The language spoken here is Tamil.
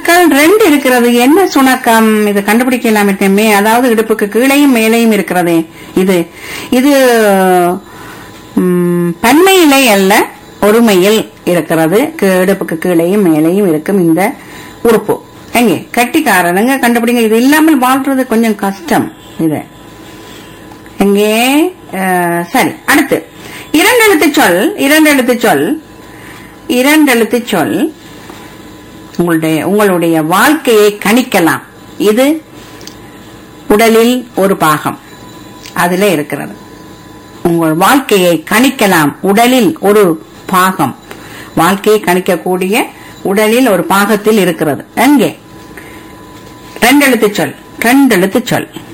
சுணக்கல் ரெண்டு இருக்கிறது என்ன சுணக்கம் இது கண்டுபிடிக்கலாம் இருக்கமே அதாவது இடுப்புக்கு கீழையும் மேலேயும் இருக்கிறது இது இது ம், பன்மையிலே அல்ல ஒருமையில் இருக்கிறது கீ- இடுப்புக்கு கீழையும் மேலேயும் இருக்கும் இந்த உறுப்பு எங்கே கட்டிக்காரனுங்க கண்டுபிடிங்க இது இல்லாமல் வாழ்றது கொஞ்சம் கஷ்டம் இது எங்கே அஹ், சரி அடுத்து இரண்டு எழுத்து சொல் இரண்டு எழுத்து சொல் இரண்டு எழுத்து சொல் உங்களுடைய உங்களுடைய வாழ்க்கையை கணிக்கலாம் இது உடலில் ஒரு பாகம் அதுல இருக்கிறது உங்கள் வாழ்க்கையை கணிக்கலாம் உடலில் ஒரு பாகம் வாழ்க்கையை கணிக்கக்கூடிய உடலில் ஒரு பாகத்தில் இருக்கிறது எங்கே ரெண்டு எழுத்து சொல் ரெண்டு எழுத்து சொல்